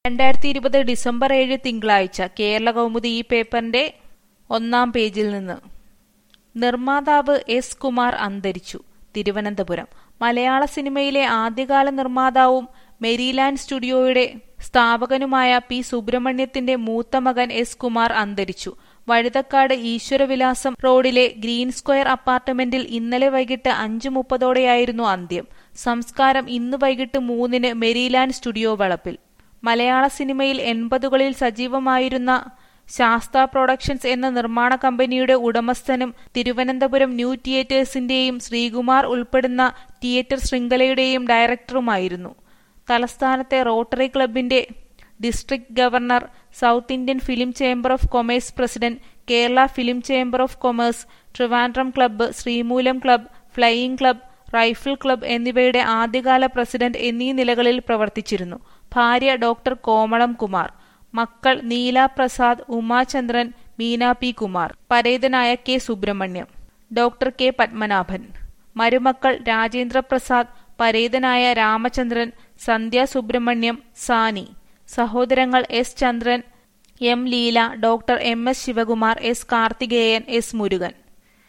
രണ്ടായിരത്തി ഇരുപത് ഡിസംബർ ഏഴ് തിങ്കളാഴ്ച കേരള കൗമുദി ഈ പേപ്പറിന്റെ ഒന്നാം പേജിൽ നിന്ന് നിർമ്മാതാവ് എസ് കുമാർ അന്തരിച്ചു തിരുവനന്തപുരം മലയാള സിനിമയിലെ ആദ്യകാല നിർമ്മാതാവും മെരിലാൻഡ് സ്റ്റുഡിയോയുടെ സ്ഥാപകനുമായ പി സുബ്രഹ്മണ്യത്തിന്റെ മൂത്ത മകൻ എസ് കുമാർ അന്തരിച്ചു വഴുതക്കാട് ഈശ്വരവിലാസം റോഡിലെ ഗ്രീൻ സ്ക്വയർ അപ്പാർട്ട്മെന്റിൽ ഇന്നലെ വൈകിട്ട് അഞ്ചു മുപ്പതോടെയായിരുന്നു അന്ത്യം സംസ്കാരം ഇന്ന് വൈകിട്ട് മൂന്നിന് മെരിലാൻഡ് സ്റ്റുഡിയോ വളപ്പിൽ മലയാള സിനിമയിൽ എൺപതുകളിൽ സജീവമായിരുന്ന ശാസ്ത പ്രൊഡക്ഷൻസ് എന്ന നിർമ്മാണ കമ്പനിയുടെ ഉടമസ്ഥനും തിരുവനന്തപുരം ന്യൂ തിയേറ്റേഴ്സിന്റെയും ശ്രീകുമാർ ഉൾപ്പെടുന്ന തിയേറ്റർ ശൃംഖലയുടെയും ഡയറക്ടറുമായിരുന്നു തലസ്ഥാനത്തെ റോട്ടറി ക്ലബിന്റെ district governor south Indian film chamber of commerce president Kerala film chamber of commerce Trivandrum club Sreemoolam club flying club rifle club എന്നിവയുടെ ആദ്യകാല പ്രസിഡന്റ് എന്നീ നിലകളിൽ പ്രവർത്തിച്ചിരുന്നു ഭാര്യ ഡോക്ടർ കോമളം കുമാർ മക്കൾ നീല പ്രസാദ് ഉമാചന്ദ്രൻ മീന പി കുമാർ പരേതനായ K Subramaniam doctor K Padmanabhan മരുമക്കൾ രാജേന്ദ്ര പ്രസാദ് പരേതനായ രാമചന്ദ്രൻ സന്ധ്യ സുബ്രഹ്മണ്യം സാനി സഹോദരങ്ങൾ S Chandran M Leela doctor M S Sivakumar S Karthikeyan S Murugan